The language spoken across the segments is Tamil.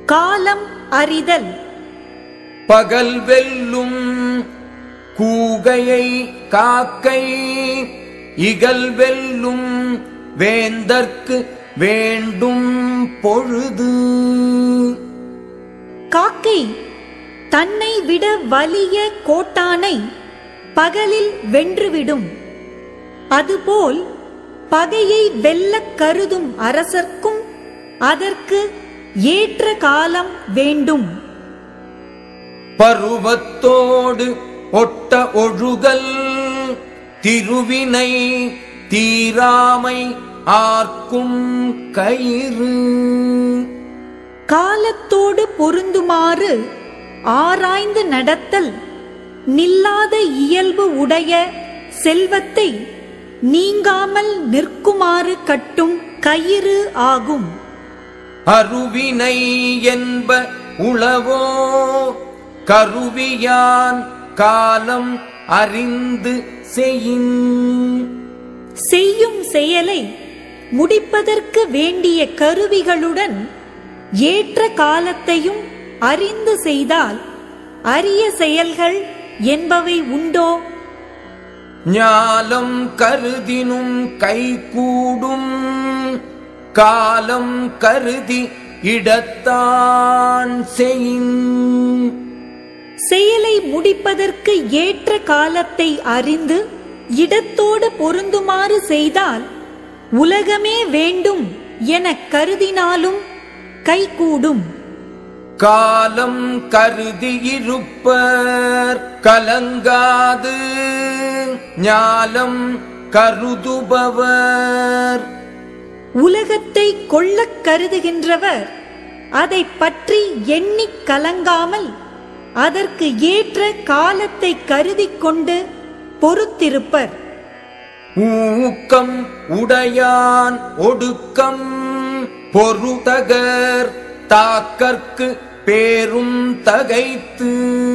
காலம் அறிதல் பகல் வெல்லும் கூகையை காக்கை இகல் வெல்லும் வேந்தற்கு வேண்டும் பொழுது காக்கை தன்னை விட வலிய கோட்டானை பகலில் வென்றுவிடும் அதுபோல் பகையை வெல்லக் கருதும் அரசர்க்கும் அதற்கு ஏற்ற காலம் வேண்டும் பருவத்தோடு ஒட்ட ஒழுகல் திருவினை தீராமை ஆர்க்கும் கயிறு காலத்தோடு பொருந்துமாறு ஆராய்ந்து நடத்தல் நில்லாத இயல்பு உடைய செல்வத்தை நீங்காமல் நிற்குமாறு கட்டும் கயிறு ஆகும் அருவினை என்ப உளவோ கருவியான் காலம் அறிந்து செய்யின் செய்யும் செயலை முடிப்பதற்கு வேண்டிய கருவிகளுடன் ஏற்ற காலத்தையும் அறிந்து செய்தால் அரிய செயல்கள் என்பவை உண்டோ ஞாலம் கருதினும் கைகூடும் காலம் கருதி இடத்தான் செய்யின் செயலை முடிப்பதற்கு ஏற்ற காலத்தை அறிந்து இடத்தோடு பொருந்துமாறு செய்தால் உலகமே வேண்டும் எனக் கருதினாலும் கைகூடும் காலம் கருதி இருப்பர் கலங்காது ஞாலம் கருதுபவர் உலகத்தை கொள்ளக் கருதுகின்றவர் அதை பற்றி எண்ணிக் கலங்காமல் அதற்கு ஏற்ற காலத்தை கருதிக் கொண்டு பொறுத்திருப்பர் ஊக்கம் உடையான் ஒடுக்கம் பொருதகர் தாக்கற்கு பேரும் தகைத்து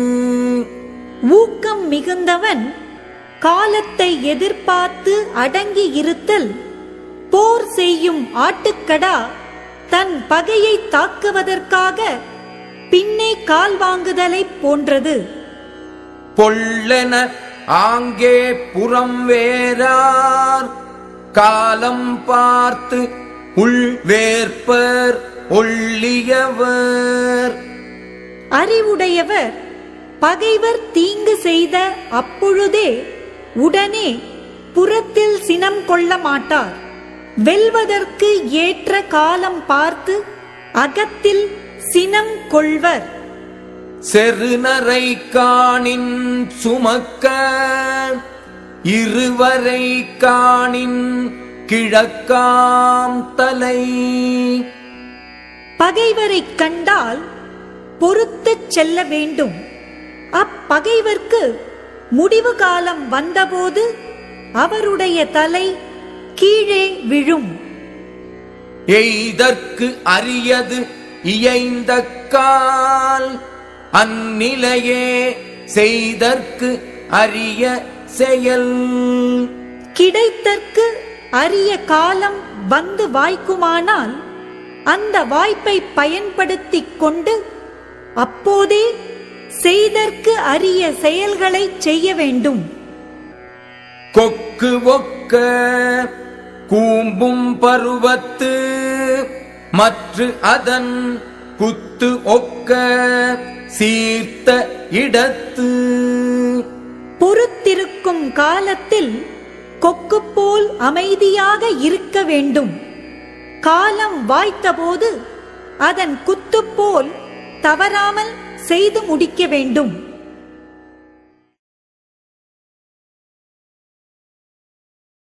ஊக்கம் மிகுந்தவன் காலத்தை எதிர்பார்த்து அடங்கி இருத்தல் போர் செய்யும் ஆட்டுக்கடா தன் பகையை தாக்குவதற்காக பின்னே கால் வாங்குதலைப் போன்றது பொல்லென ஆங்கே புறம் வேறார் காலம் பார்த்து உள் வேற்பர் ஒள்ளியவர் அறிவுடையவர் பகைவர் தீங்கு செய்த அப்பொழுதே உடனே புறத்தில் சினம் கொள்ள மாட்டார் வெல்வதற்கு ஏற்ற காலம் பார்த்து அகத்தில் சினம் கொள்வர் செருநரை காணின் சுமக்க இருவரை காணின் கிழக்காம் தலை பகைவரைக் கண்டால் பொறுத்துச் செல்ல வேண்டும் அப்பகைவர்க்கு முடிவு காலம் வந்தபோது அவருடைய தலை கீழே விழும் எய்தற்கு அரியது இயைந்த கால் அந்நிலையே செய்தற்கு அரிய செயல் கிடைத்தற்கு அரிய காலம் வந்து வாய்க்குமானால் அந்த வாய்ப்பை பயன்படுத்திக் கொண்டு அப்போதே செய்தற்கு அரிய செயல்களைச் செய்ய வேண்டும் கொக்கு ஒக்க கூம்பும் பருவத்து மற்று அதன் குத்து ஒக்க சீர்த்த இடத்து பொறுத்திருக்கும் காலத்தில் கொக்கு போல் அமைதியாக இருக்க வேண்டும் காலம் வாய்த்தபோது அதன் குத்து போல் தவறாமல் செய்து முடிக்க வேண்டும்